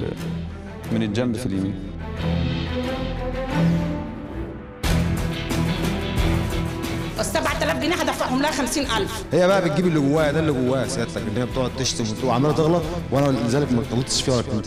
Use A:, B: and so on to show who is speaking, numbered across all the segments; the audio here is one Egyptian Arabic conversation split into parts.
A: ال- من الجنب في اليمين
B: ال 7000 جنيه هدفعهم لها 50000
C: هي بقى بتجيب اللي جواها ده اللي جواها سيادتك ان هي بتقعد تشتم وت- وعماله تغلط وانا لذلك ما غلطتش فيها ولا كنت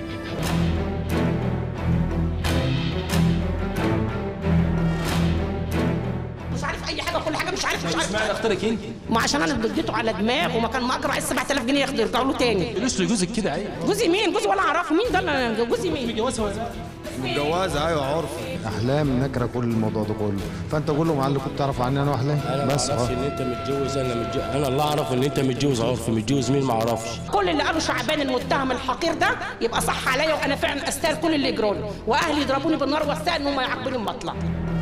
B: مش عارف اي حاجه كل حاجه مش عارف مش عارف
D: اشمعنى اختارك انت؟
B: ما عشان انا اديته على دماغ وما كان مأجر عايز 7000 جنيه ياخد يرجعوا له تاني
D: ليش لجوزك كده عيب
B: جوزي مين جوزي ولا اعرفه مين ده انا جوزي مين
D: جوازها
C: متجوزه ايوه عرف احلام نكره كل الموضوع ده كله فانت قول لهم على اللي كنت تعرف عني انا واحلام
E: انا
C: بس
E: ما اعرفش
C: اه
E: ان انت متجوز انا متجوز انا اللي اعرف ان انت متجوز عرفي متجوز مين ما اعرفش
B: كل اللي قاله شعبان المتهم الحقير ده يبقى صح عليا وانا فعلا استاهل كل اللي يجروني واهلي يضربوني بالنار واستاهل ان هم يعاقبوني لما اطلع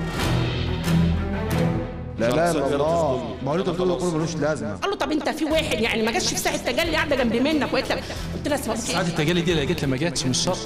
C: لا لا الله ما هو اللي انت بتقوله ده كله ملوش لازمه
B: قال له طب انت في واحد يعني ما جاش في ساعه تجلي قاعده جنب منك وقلت لك قلت لها اسمع
D: ساعات التجلي دي اللي جت لما جاتش مش شرط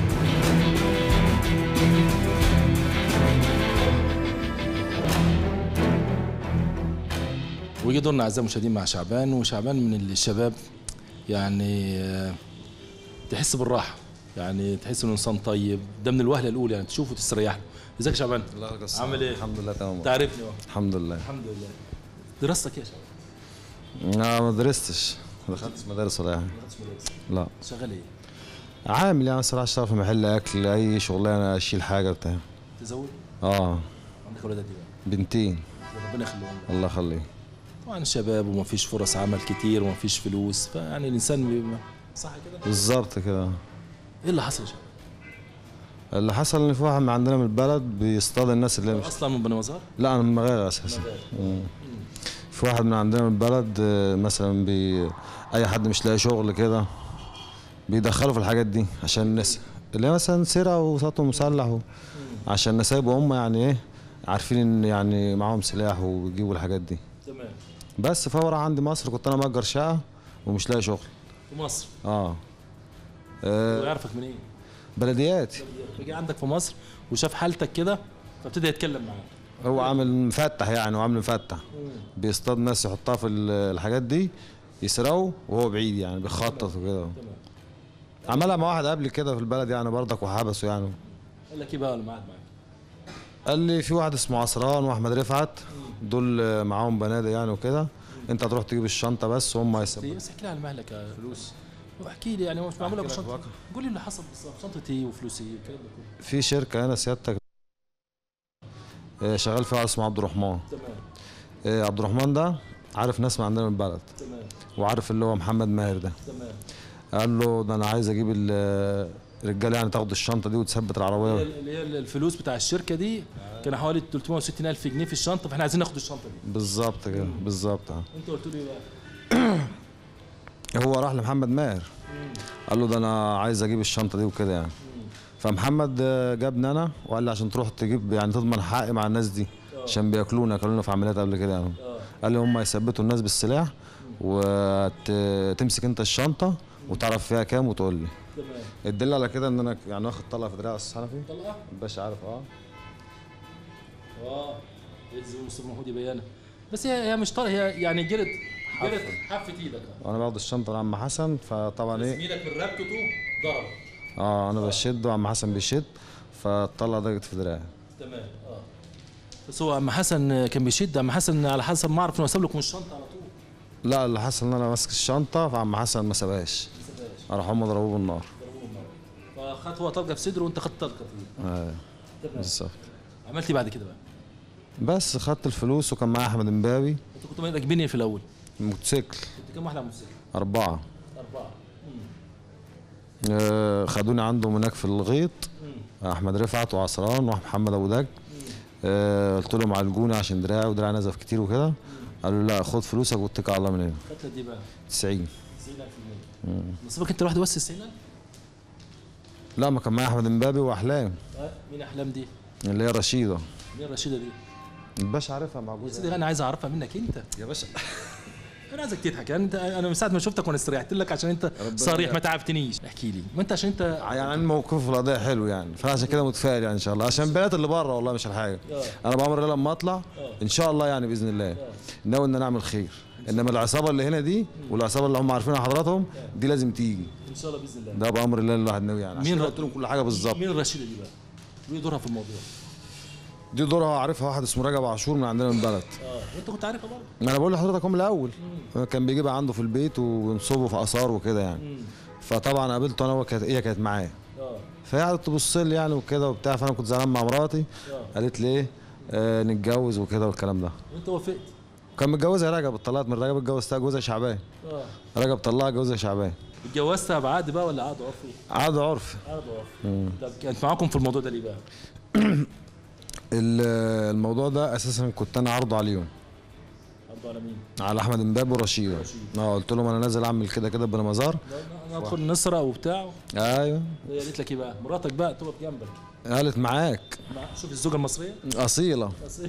D: ويجي دورنا اعزائي المشاهدين مع شعبان وشعبان من الشباب يعني آه، تحس بالراحه يعني تحس انه انسان طيب ده من الوهله الاولى يعني تشوفه تستريح له ازيك يا شعبان عامل ايه
C: الحمد لله تمام
D: تعرفني أهو.
C: الحمد لله
D: الحمد لله دراستك ايه يا شعبان
C: انا ما درستش ما دخلتش مدارس ولا يعني لا
D: شغال ايه
C: عامل يعني صراحه اشتغل في محل اكل اي شغلانه اشيل حاجه بتاع
D: تزوج
C: اه
D: عندك اولاد قد ايه بقى؟
C: بنتين
D: ربنا يخليهم لك.
C: الله يخليه
D: طبعا شباب وما فيش فرص عمل كتير وما فيش فلوس فيعني الانسان بيبقى صح كده
C: بالظبط كده
D: ايه اللي حصل يا شباب
C: اللي حصل ان في واحد من عندنا من البلد بيصطاد الناس اللي مش
D: اصلا من بني مزار
C: لا انا من المغارة اساسا مم. في واحد من عندنا من البلد آه، مثلا بي اي حد مش لاقي شغل كده بيدخله في الحاجات دي عشان الناس اللي هي مثلا سرقه وسطو مسلح و... عشان نسايب هم يعني ايه عارفين ان يعني معاهم سلاح وبيجيبوا الحاجات دي
D: تمام
C: بس فهو راح عندي مصر كنت انا مأجر شقه ومش لاقي شغل
D: في مصر
C: اه, آه
D: ويعرفك منين؟
C: بلديات
D: بيجي عندك في مصر وشاف حالتك كده فابتدى يتكلم معاك
C: هو عامل مفتح يعني وعامل مفتح بيصطاد ناس يحطها في ال- الحاجات دي يسرقوا وهو بعيد يعني بيخطط وكده عملها مع واحد قبل كده في البلد يعني برضك وحبسه يعني
D: قال لك ايه بقى اللي قاعد معاك؟
C: قال لي في واحد اسمه عصران واحمد رفعت دول معاهم بنادق يعني وكده انت هتروح تجيب الشنطه بس وهم هيسيبوك
D: بس احكي لي عن مهلك يا فلوس احكي لي يعني هو مش معموله
C: أحكي لك
D: بشنطه
C: واقع.
D: قول لي اللي حصل بالظبط شنطه ايه وفلوس ايه الكلام ده كله
C: في شركه هنا سيادتك آه، شغال فيها واحد اسمه عبد الرحمن
D: تمام
C: آه، عبد الرحمن ده عارف ناس من عندنا من البلد
D: تمام
C: وعارف اللي هو محمد ماهر ده
D: تمام
C: قال له ده انا عايز اجيب ال- الرجاله يعني تاخد الشنطه دي وتثبت العربيه
D: اللي هي الفلوس بتاع الشركه دي كان حوالي 360 الف جنيه في الشنطه فاحنا عايزين ناخد الشنطه دي
C: بالظبط كده بالظبط اه.
D: انت قلت له ايه بقى؟
C: هو راح لمحمد ماهر قال له ده انا عايز اجيب الشنطه دي وكده يعني فمحمد آه، جابني انا وقال لي عشان تروح تجيب يعني تضمن حقي مع الناس دي عشان بياكلونا اكلونا في عمليات قبل كده يعني قال لي هم يثبتوا الناس بالسلاح وتمسك انت الشنطه وتعرف فيها كام وتقول لي
D: تمام
C: الدليل على كده ان انا يعني واخد طلقه في دراع استاذ حنفي
D: طلقه
C: الباشا عارف اه
D: اه يلزم مصطفى محمود يبينها بس هي هي مش طلقه هي يعني جرت جرت حفت ايدك
C: وانا باخد الشنطه لعم حسن فطبعا ايه
D: زميلك من ربطته ضرب
C: اه انا بشد وعم حسن بيشد فالطلقه ضاقت في دراعي
D: تمام اه بس هو عم حسن كان بيشد عم حسن على حسب ما اعرف انه ساب لكم الشنطه على طول
C: لا اللي حصل ان انا ماسك الشنطه فعم حسن ما سابهاش راح هم ضربوه بالنار
D: فخد هو طلقه في صدره وانت خدت طلقه فيه
C: آه. بالظبط
D: عملت ايه بعد كده بقى؟
C: بس خدت الفلوس وكان معايا احمد امبابي
D: انت كنت راكبين ايه في الاول؟
C: موتوسيكل
D: كنت كام واحد على الموتوسيكل؟
C: اربعه
D: اربعه
C: آه خدوني عندهم هناك في الغيط احمد رفعت وعصران ومحمد ابو دج آه قلت لهم عالجوني عشان دراعي ودراعي نزف كتير وكده قالوا لي لا خد فلوسك واتكل على الله من هنا
D: قتلت دي بقى
C: 90
D: 90000 جنيه نصيبك انت لوحدك بس 90000
C: لا ما كان معايا احمد امبابي واحلام
D: آه، مين احلام دي؟
C: اللي هي رشيده
D: مين الرشيده دي؟
C: الباشا عارفها مع
D: يا
C: جوزها
D: سيدي انا عايز اعرفها منك انت
C: يا باشا
D: انا عايزك تضحك يعني انت انا من ساعه ما شفتك وانا استريحت لك عشان انت صريح ما تعبتنيش احكي لي ما انت عشان انت
C: يعني موقفه في القضيه حلو يعني فانا عشان كده متفائل يعني ان شاء الله عشان البنات اللي بره والله مش الحاجه انا بامر الله لما اطلع ان شاء الله يعني باذن الله ناوي ان انا اعمل خير انما العصابه اللي هنا دي والعصابه اللي هم عارفينها حضراتهم دي لازم تيجي
D: ان شاء الله باذن الله
C: ده بامر الله الواحد ناوي يعني
D: مين
C: مين
D: ر-
C: قلت لهم كل حاجه بالظبط
D: مين الرشيده دي بقى؟ وايه دورها في الموضوع؟
C: دي دورها عارفها واحد اسمه رجب عاشور من عندنا من البلد
D: اه انت كنت عارفها برضه
C: ما انا بقول لحضرتك هم الاول كان بيجيبها عنده في البيت وينصبه في اثار وكده يعني فطبعا قابلته انا وكانت هي كانت معاه
D: اه
C: فهي قعدت تبص لي يعني وكده وبتاع فانا كنت زعلان مع مراتي قالت لي ايه آه نتجوز وكده والكلام ده
D: وانت وافقت
C: كان متجوزها رجب اتطلقت من رجب اتجوزتها جوزها شعبان
D: اه
C: رجب طلقها جوزها شعبان
D: اتجوزتها بعقد بقى ولا عقد عرفي؟
C: عقد عرفي
D: عقد عرفي طب كانت معاكم في الموضوع ده ليه بقى؟
C: ال- الموضوع ده اساسا كنت انا عارضه عليهم
D: عرضوا على مين؟
C: على احمد امباب ورشيد اه قلت لهم انا نازل اعمل كده كده بنمزار
D: انا ادخل نسرق وبتاع
C: ايوه
D: هي قالت لك ايه بقى؟ مراتك بقى تقف جنبك
C: قالت معاك
D: مع- شوف الزوجه المصريه
C: اصيله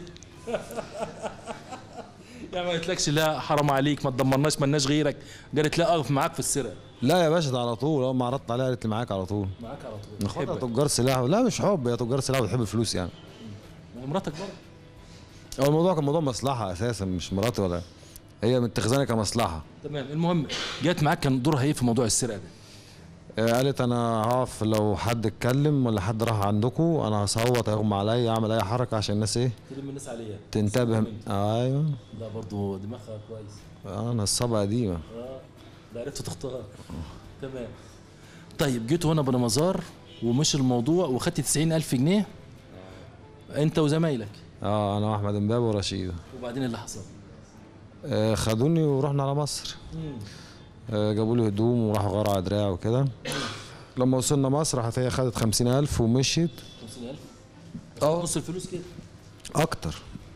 D: يعني ما قالتلكش لا حرام عليك ما تدمرناش مالناش غيرك قالت لا اقف معاك في السرقه
C: لا يا باشا ده على طول اول ما عرضت عليها قالت لي معاك على طول
D: معاك على طول
C: اخواتها
D: بتحبك.
C: تجار سلاح لا مش حب هي تجار سلاح وتحب الفلوس يعني
D: مراتك برضه
C: هو الموضوع كان موضوع مصلحه اساسا مش مراتي ولا هي متخذاني كمصلحه
D: تمام المهم جت معاك كان دورها ايه في موضوع السرقه ده؟
C: آه، قالت انا هقف لو حد اتكلم ولا حد راح عندكم انا هصوت هيغمى عليا اعمل اي حركه عشان الناس ايه
D: تلم الناس عليها
C: تنتبه ايوه
D: لا برضه دماغها كويس
C: انا الصبا قديمه
D: اه ده عرفت تختار تمام طيب جيتوا هنا بنمزار ومش الموضوع وخدت 90000 جنيه انت وزمايلك
C: اه انا واحمد امبابه ورشيد
D: وبعدين إيه اللي حصل؟
C: آه خدوني ورحنا على مصر آه جابوا لي هدوم وراحوا غاروا على دراع وكده لما وصلنا مصر راحت هي خدت خمسين ألف ومشيت
D: 50000
C: اه
D: نص الفلوس كده
C: أكتر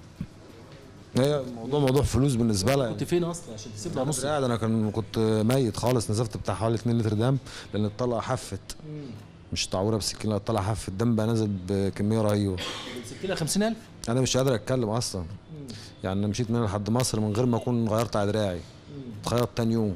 C: هي الموضوع موضوع فلوس بالنسبة لها
D: كنت فين اصلا عشان تسيب لها
C: نص
D: نص
C: قاعد انا كان كنت ميت خالص نزفت بتاع حوالي 2 لتر دم لان الطلقه حفت مش تعويره بسكينه الطلقه حفت الدم بقى نازل بكميه رهيبه
D: سبت لها 50000
C: انا مش قادر اتكلم اصلا يعني انا مشيت من هنا لحد مصر من غير ما اكون غيرت على دراعي اتخيط تاني يوم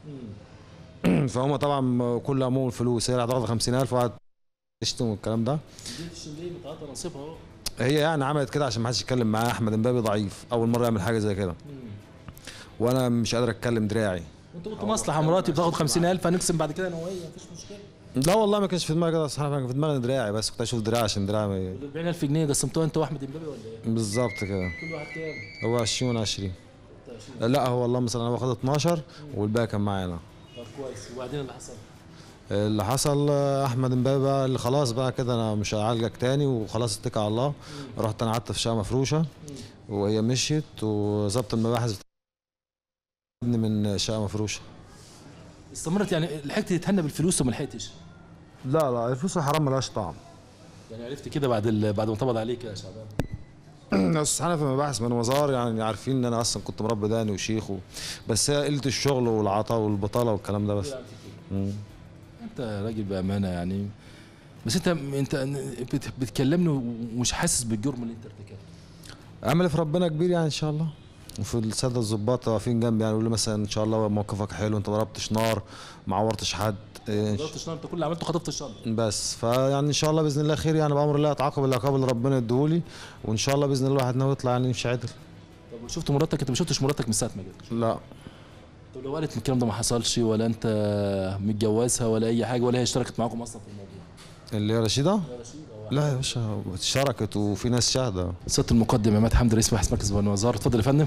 C: فهم طبعا كل همهم الفلوس هي اللي هتاخد 50000 وقعدت تشتم والكلام ده
D: جيتش ليه متعاطى نصيبها اهو
C: هي يعني عملت كده عشان ما حدش يتكلم معاه احمد امبابي ضعيف اول مره يعمل حاجه زي كده وانا مش قادر اتكلم دراعي
D: انت قلت مصلحه مراتي بتاخد 50000 هنقسم بعد كده انا وهي مفيش مشكله
C: لا والله ما كانش في دماغي كده الصراحه كان في دماغي دراعي بس كنت اشوف دراعي عشان دراعي ما-
D: ال 40000 جنيه قسمتوها انت واحمد امبابي ولا ايه؟
C: بالظبط كده
D: كل واحد كام؟
C: هو 20 20 لا هو والله مثلا انا واخد 12 والباقي كان معايا انا
D: طب كويس وبعدين اللي حصل؟
C: اللي حصل آه، احمد امبابي بقى اللي خلاص بقى كده انا مش هعالجك تاني وخلاص اتكل على الله رحت انا قعدت في شقه مفروشه وهي مشيت وظبط المباحث بتاعتني من شقه مفروشه
D: استمرت يعني لحقت تتهنى بالفلوس وما لحقتش
C: لا لا الفلوس الحرام ملهاش طعم
D: يعني عرفت كده بعد ال... بعد ما طبض عليك يا شعبان
C: بس انا في مباحث من مزار يعني عارفين ان انا اصلا كنت مربي داني وشيخ و... بس هي قله الشغل والعطاء والبطاله والكلام ده بس مم.
D: انت راجل بامانه يعني بس انت انت بت... بتكلمني ومش حاسس بالجرم اللي انت ارتكبته
C: امل في ربنا كبير يعني ان شاء الله وفي الساده الظباط واقفين جنبي يعني يقولوا لي مثلا ان شاء الله موقفك حلو انت ما ضربتش نار ما عورتش حد إيه،
D: ضربت الشنطه انت كل اللي عملته خطفت الشنطه
C: بس فيعني ان شاء الله باذن الله خير يعني بامر الله اتعاقب العقاب اللي ربنا يديهولي وان شاء الله باذن الله الواحد ناوي يطلع يعني مش عدل
D: طب شفت مراتك انت ما شفتش مراتك من ساعه ما جت
C: لا
D: طب لو قالت الكلام ده ما حصلش ولا انت متجوزها ولا اي حاجه ولا هي اشتركت معاكم اصلا في الموضوع
C: اللي هي رشيده لا يا باشا اشتركت وفي ناس شاهده
D: سياده المقدم عماد حمدي رئيس مباحث مركز بني وزاره اتفضل يا فندم